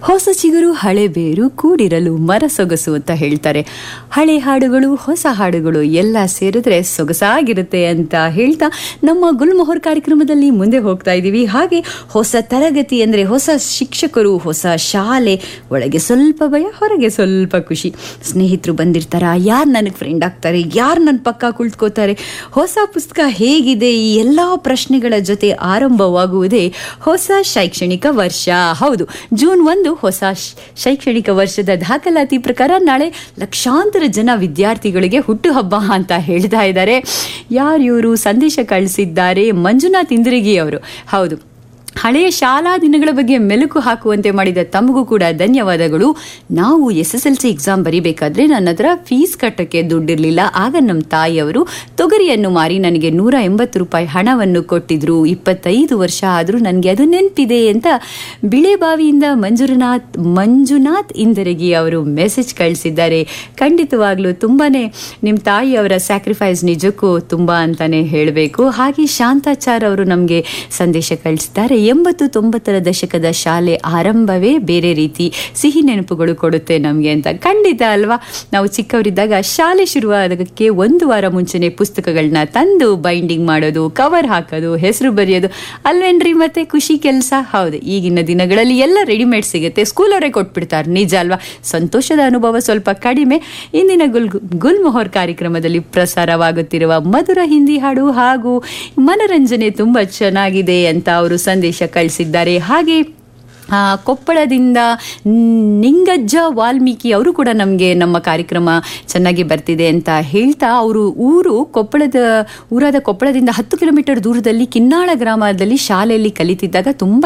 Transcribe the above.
ಹೊಸ ಚಿಗುರು ಹಳೆ ಬೇರು ಕೂಡಿರಲು ಮರ ಸೊಗಸು ಅಂತ ಹೇಳ್ತಾರೆ ಹಳೆ ಹಾಡುಗಳು ಹೊಸ ಹಾಡುಗಳು ಎಲ್ಲ ಸೇರಿದ್ರೆ ಸೊಗಸಾಗಿರುತ್ತೆ ಅಂತ ಹೇಳ್ತಾ ನಮ್ಮ ಗುಲ್ಮೊಹರ್ ಕಾರ್ಯಕ್ರಮದಲ್ಲಿ ಮುಂದೆ ಹೋಗ್ತಾ ಇದ್ದೀವಿ ಹಾಗೆ ಹೊಸ ತರಗತಿ ಅಂದರೆ ಹೊಸ ಶಿಕ್ಷಕರು ಹೊಸ ಶಾಲೆ ಒಳಗೆ ಸ್ವಲ್ಪ ಭಯ ಹೊರಗೆ ಸ್ವಲ್ಪ ಖುಷಿ ಸ್ನೇಹಿತರು ಬಂದಿರ್ತಾರ ಯಾರು ನನಗೆ ಫ್ರೆಂಡ್ ಆಗ್ತಾರೆ ಯಾರು ನನ್ನ ಪಕ್ಕ ಕುಳಿತುಕೋತಾರೆ ಹೊಸ ಪುಸ್ತಕ ಹೇಗಿದೆ ಈ ಎಲ್ಲ ಪ್ರಶ್ನೆಗಳ ಜೊತೆ ಆರಂಭವಾಗುವುದೇ ಹೊಸ ಶೈಕ್ಷಣಿಕ ವರ್ಷ ಹೌದು ಜೂನ್ ಒಂದು ಹೊಸ ಶ್- ಶೈಕ್ಷಣಿಕ ವರ್ಷದ ದಾಖಲಾತಿ ಪ್ರಕಾರ ನಾಳೆ ಲಕ್ಷಾಂತರ ಜನ ವಿದ್ಯಾರ್ಥಿಗಳಿಗೆ ಹುಟ್ಟುಹಬ್ಬ ಅಂತ ಹೇಳ್ತಾ ಇದ್ದಾರೆ ಯಾರು ಇವರು ಸಂದೇಶ ಕಳಿಸಿದ್ದಾರೆ ಮಂಜುನಾಥ್ ಇಂದ್ರಗಿ ಅವರು ಹೌದು ಹಳೆಯ ಶಾಲಾ ದಿನಗಳ ಬಗ್ಗೆ ಮೆಲುಕು ಹಾಕುವಂತೆ ಮಾಡಿದ ತಮಗೂ ಕೂಡ ಧನ್ಯವಾದಗಳು ನಾವು S S L C exam ಬರಿಬೇಕಾದ್ರೆ ನನ್ನ ಹತ್ರ ಫೀಸ್ ಕಟ್ಟಕ್ಕೆ ದುಡ್ಡಿರಲಿಲ್ಲ ಆಗ ನಮ್ಮ ತಾಯಿಯವರು ತೊಗರಿಯನ್ನು ಮಾರಿ ನನಗೆ ನೂರ ಎಂಬತ್ತು ರೂಪಾಯಿ ಹಣವನ್ನು ಕೊಟ್ಟಿದ್ರು ಇಪ್ಪತ್ತೈದು ವರ್ಷ ಆದರೂ ನನಗೆ ಅದು ನೆನಪಿದೆ ಅಂತ ಬಿಳೆಬಾವಿಯಿಂದ ಮಂಜುನಾಥ್ ಮಂಜುನಾಥ್ ಇಂದರಗಿ ಅವರು ಮೆಸೇಜ್ ಕಳಿಸಿದ್ದಾರೆ ಖಂಡಿತವಾಗ್ಲೂ ತುಂಬಾನೇ ನಿಮ್ಮ ತಾಯಿಯವರ ಸ್ಯಾಕ್ರಿಫೈಸ್ ನಿಜಕ್ಕೂ ತುಂಬ ಅಂತಾನೆ ಹೇಳಬೇಕು ಹಾಗೆ ಶಾಂತಾಚಾರ್ ಅವರು ನಮಗೆ ಸಂದೇಶ ಕಳಿಸಿದ್ದಾರೆ ಎಂಬತ್ತು ತೊಂಬತ್ತರ ದಶಕದ ಶಾಲೆ ಆರಂಭವೇ ಬೇರೆ ರೀತಿ ಸಿಹಿ ನೆನಪುಗಳು ಕೊಡುತ್ತೆ ನಮಗೆ ಅಂತ ಖಂಡಿತ ಅಲ್ವಾ ನಾವು ಚಿಕ್ಕವರಿದ್ದಾಗ ಶಾಲೆ ಶುರುವಾದಕ್ಕೆ ಒಂದು ವಾರ ಮುಂಚೆನೆ ಪುಸ್ತಕಗಳನ್ನ ತಂದು ಬೈಂಡಿಂಗ್ ಮಾಡೋದು ಕವರ್ ಹಾಕೋದು ಹೆಸರು ಬರೆಯೋದು ಅಲ್ವೇನ್ರಿ ಮತ್ತೆ ಖುಷಿ ಕೆಲಸ ಹೌದು ಈಗಿನ ದಿನಗಳಲ್ಲಿ ಎಲ್ಲ ರೆಡಿಮೇಡ್ ಸಿಗುತ್ತೆ ಸ್ಕೂಲವರೇ ಕೊಟ್ಬಿಡ್ತಾರೆ ನಿಜ ಅಲ್ವಾ ಸಂತೋಷದ ಅನುಭವ ಸ್ವಲ್ಪ ಕಡಿಮೆ ಇಂದಿನ ಗುಲ್ ಗುಲ್ಮೊಹರ್ ಕಾರ್ಯಕ್ರಮದಲ್ಲಿ ಪ್ರಸಾರವಾಗುತ್ತಿರುವ ಮಧುರ ಹಿಂದಿ ಹಾಡು ಹಾಗೂ ಮನರಂಜನೆ ತುಂಬ ಚೆನ್ನಾಗಿದೆ ಅಂತ ಅವರು ಸಂದೇಶ ಕಳಿಸಿದ್ದಾರೆ ಹಾಗೆ ಆ, ಕೊಪ್ಪಳದಿಂದ ನಿಂಗಜ್ಜ ವಾಲ್ಮೀಕಿ ಅವರು ಕೂಡ ನಮಗೆ ನಮ್ಮ ಕಾರ್ಯಕ್ರಮ ಚೆನ್ನಾಗಿ ಬರ್ತಿದೆ ಅಂತ ಹೇಳ್ತಾ ಅವರು ಊರು ಕೊಪ್ಪಳದ ಊರಾದ ಕೊಪ್ಪಳದಿಂದ ಹತ್ತು ಕಿಲೋಮೀಟರ್ ದೂರದಲ್ಲಿ ಕಿನ್ನಾಳ ಗ್ರಾಮದಲ್ಲಿ ಶಾಲೆಯಲ್ಲಿ ಕಲಿತಿದ್ದಾಗ ತುಂಬ